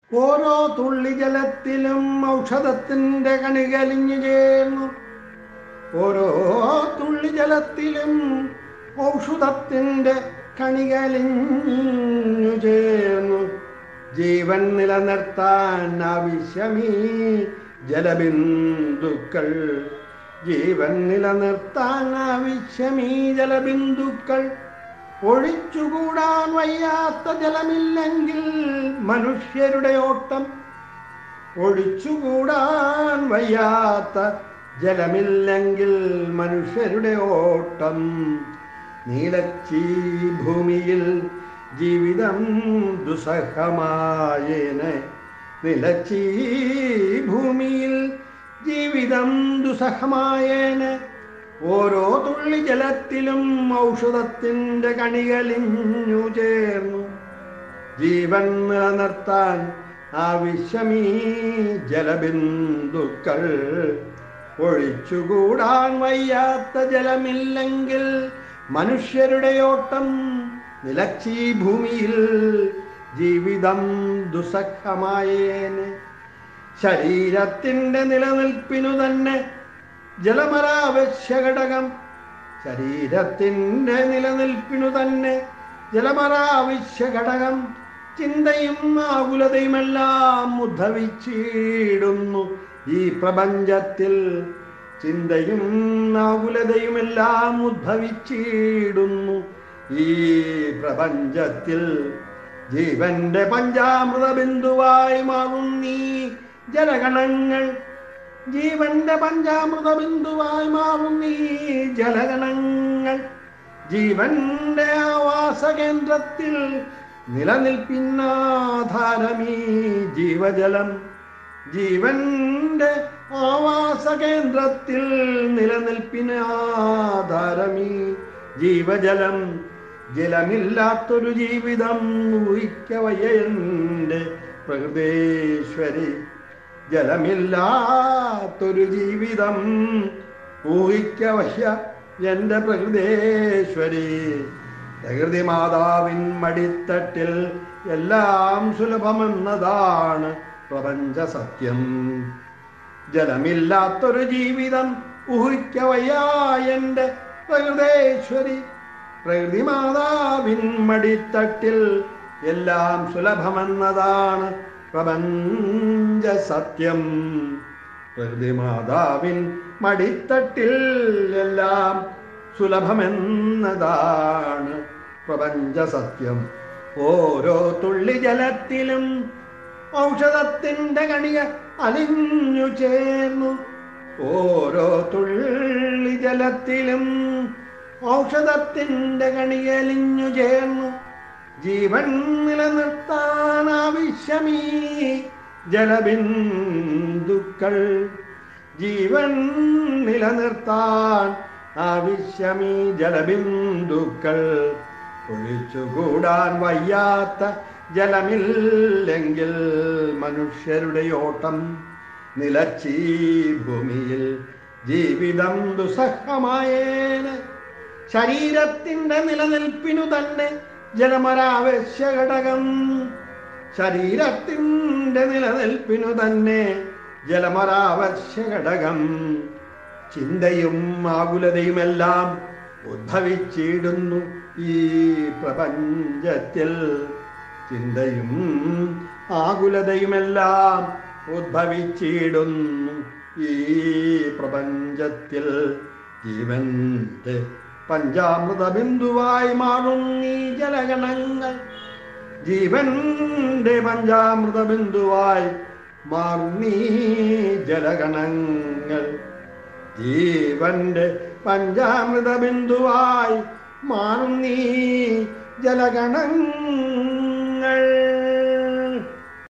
ഓരോ തുള്ളി ജലത്തിലും ഔഷധത്തിന്റെ കണികലിഞ്ഞു ചേർന്നു ഓരോ തുള്ളി ജലത്തിലും ഔഷധത്തിന്റെ കണികലിഞ്ഞു ചേർന്നു ജീവൻ നിലനിർത്താൻ ആവശ്യമീ ജലബിന്ദുക്കൾ ജീവൻ നിലനിർത്താൻ ആവശ്യമീ ജലബിന്ദുക്കൾ ഒഴിച്ചുകൂടാൻ വയ്യാത്ത ജലമില്ലെങ്കിൽ മനുഷ്യരുടെ ഓട്ടം ഒഴിച്ചുകൂടാൻ വയ്യാത്ത ജലമില്ലെങ്കിൽ മനുഷ്യരുടെ ഓട്ടം നീലച്ചീ ഭൂമിയിൽ ജീവിതം ദുസ്സഹമായേനെ നിലച്ചീ ഭൂമിയിൽ ജീവിതം ദുസ്സഹമായേനെ ഓരോ തുള്ളി ജലത്തിലും ഔഷധത്തിന്റെ കണികലിഞ്ഞു ചേർന്നു ജീവൻ നിലനിർത്താൻ ആവശ്യമീ ജലബിന്ദുക്കൾ ഒഴിച്ചുകൂടാൻ വയ്യാത്ത ജലമില്ലെങ്കിൽ മനുഷ്യരുടെ ഓട്ടം നിലച്ചീ ഭൂമിയിൽ ജീവിതം ദുസ്സഹമായേനെ ശരീരത്തിന്റെ നിലനിൽപ്പിനു തന്നെ ജലമരാവശ്യ ഘടകം ശരീരത്തിന്റെ നിലനിൽപ്പിനു തന്നെ ജലമരാവശ്യ ഘടകം ചിന്തയും ആകുലതയുമെല്ലാം ഉദ്ധവിച്ചിടുന്നു ഈ പ്രപഞ്ചത്തിൽ ചിന്തയും ആകുലതയുമെല്ലാം ഉദ്ഭവിച്ചിടുന്നു ഈ പ്രപഞ്ചത്തിൽ ജീവന്റെ പഞ്ചാമൃത ബിന്ദുവായി മാറും നീ ജലഗണങ്ങൾ ജീവന്റെ പഞ്ചാമൃത ബിന്ദുവായി മാറും നീ ജലഗണങ്ങൾ ജീവന്റെ ആവാസ കേന്ദ്രത്തിൽ നിലനിൽപ്പിന്നാധാരമീ ജീവജലം ജീവന്റെ ആവാസ കേന്ദ്രത്തിൽ നിലനിൽപ്പിന് ആധാരമീ ജീവജലം ജലമില്ലാത്തൊരു ജീവിതം ഊഹിക്കവയ്യന്റെ പ്രകൃതേശ്വരി ജലമില്ലാത്തൊരു ജീവിതം ഊഹിക്കവയ്യ എന്റെ പ്രകൃതേശ്വരി പ്രകൃതി മാതാവിൻ മടിത്തട്ടിൽ എല്ലാം സുലഭമെന്നതാണ് പ്രപഞ്ച സത്യം ജലമില്ലാത്തൊരു ജീവിതം ഊഹിക്കവയ്യായന്റെ പ്രകൃതേശ്വരി പ്രകൃതി മാതാവിൻ മടിത്തട്ടിൽ എല്ലാം സുലഭമെന്നതാണ് പ്രപഞ്ച സത്യം പ്രകൃതി മാതാവിൻ മടിത്തട്ടിൽ എല്ലാം സുലഭമെന്നതാണ് പ്രപഞ്ച സത്യം ഓരോ തുള്ളി ജലത്തിലും ഔഷധത്തിന്റെ കണിക അലിഞ്ഞു ചേർന്നു ഓരോ തുള്ളി ജലത്തിലും ഔഷധത്തിന്റെ കണികലിഞ്ഞു ചേർന്നു ജീവൻ നിലനിർത്താൻ ആവശ്യമീ ജലബിന്ദുക്കൾ ജീവൻ നിലനിർത്താൻ ആവശ്യമീ ജലബിന്ദുക്കൾ ഒഴിച്ചുകൂടാൻ വയ്യാത്ത ജലമില്ലെങ്കിൽ മനുഷ്യരുടെ ഓട്ടം നിലച്ചീ ഭൂമിയിൽ ജീവിതം ദുസ്സഹമായേന് ശരീരത്തിന്റെ നിലനിൽപ്പിനു തന്നെ ജലമരാവശ്യ ഘടകം ശരീരത്തിന്റെ നിലനിൽപ്പിനു തന്നെ ജലമരാവശ്യ ഘടകം ചിന്തയും ആകുലതയുമെല്ലാം ഉദ്ഭവിച്ചിടുന്നു ഈ പ്രപഞ്ചത്തിൽ ചിന്തയും ആകുലതയുമെല്ലാം ഉദ്ഭവിച്ചിടുന്നു ഈ പ്രപഞ്ചത്തിൽ ജീവന്റെ പഞ്ചാമൃത ബിന്ദുവായി മാറും ഈ ജലഗണങ്ങൾ ജീവന്റെ പഞ്ചാമൃത ബിന്ദുവായി മാറും ഈ ജലഗണങ്ങൾ ജീവന്റെ പഞ്ചാമൃത ബിന്ദുവായി മാറും നീ ജലഗണങ്ങൾ